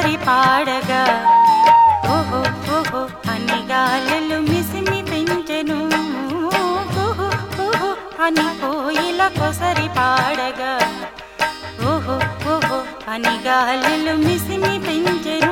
కొసరి పాడగా ఓహో ఓహో అని గాలులు మిసిమి పెంచెను ఓహో ఓహో అని కోయిల కొసరి పాడగా ఓహో ఓహో అని గాలులు మిసిమి పెంచెను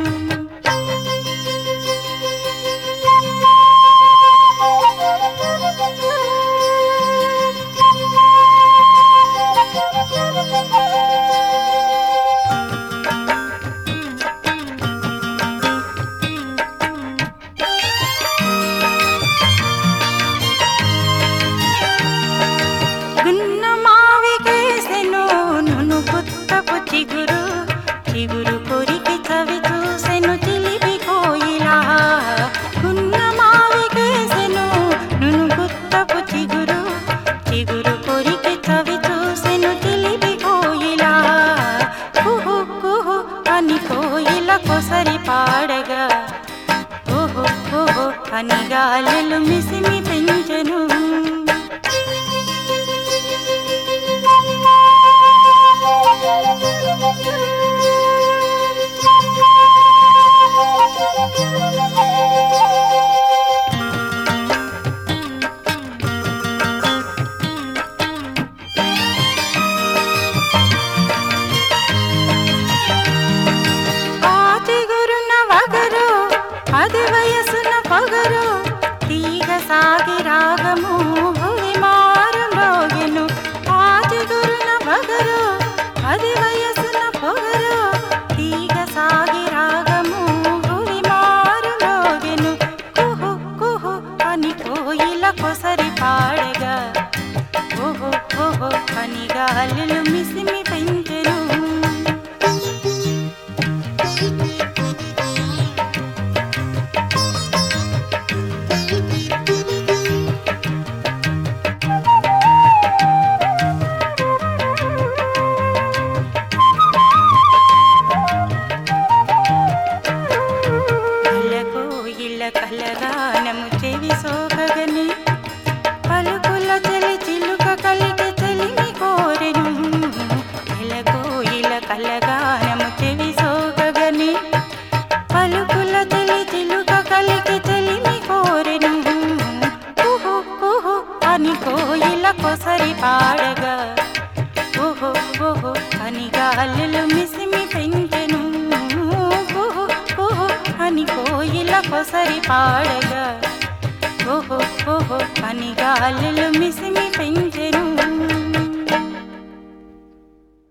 గున్న మావికేసెను నును పుత్తపు చిగురు చిగురు కొరికి చవి చూసెను చిలిపి కోయిలా గున్న మావికేసెను నును పుత్తపు చిగురు చిగురు కొరికి చవి చూసెను చిలిపి కోయిలా కుహు కుహు అని కోయిల కొసరి పాడగా ఓహో ఓహో అని గాలులు మిసిమి పెంచెను ఆచిగురున్న వగరు అది వయసున పొగరు తీగ సాగి రాగము భువి మారు రోగిను ఆచిగురున్న వగరు అది వయసున పొగరు తీగ సాగి రాగము భువి మారు రోగిను కుహు కుహు అని కోయిల కొసరి పాడగా ఓహో ఓహో అని గాలులు మిసిమి పెంచెను ఇళ్ళకు ఇళ్ళ కలగానము చెవి సోకగని పలుకుల చెలి చిలుక కలిగి చెలిమి కోరెను ఇళ్ళకు ఇళ్ళ కలగానము చెవి సోకగని పలుకుల చెలి చిలుక కలిగి చెలిమి కోరెను కుహు కుహు అని కోయిల కొసరి పాడగా ఓహో ఓహో అని గాలులు మిసిమి పెంచెను కుహు కుహు అని కోయిల కొసరి పాడగా ఓహో ఓహో అని గాలులు మిసిమి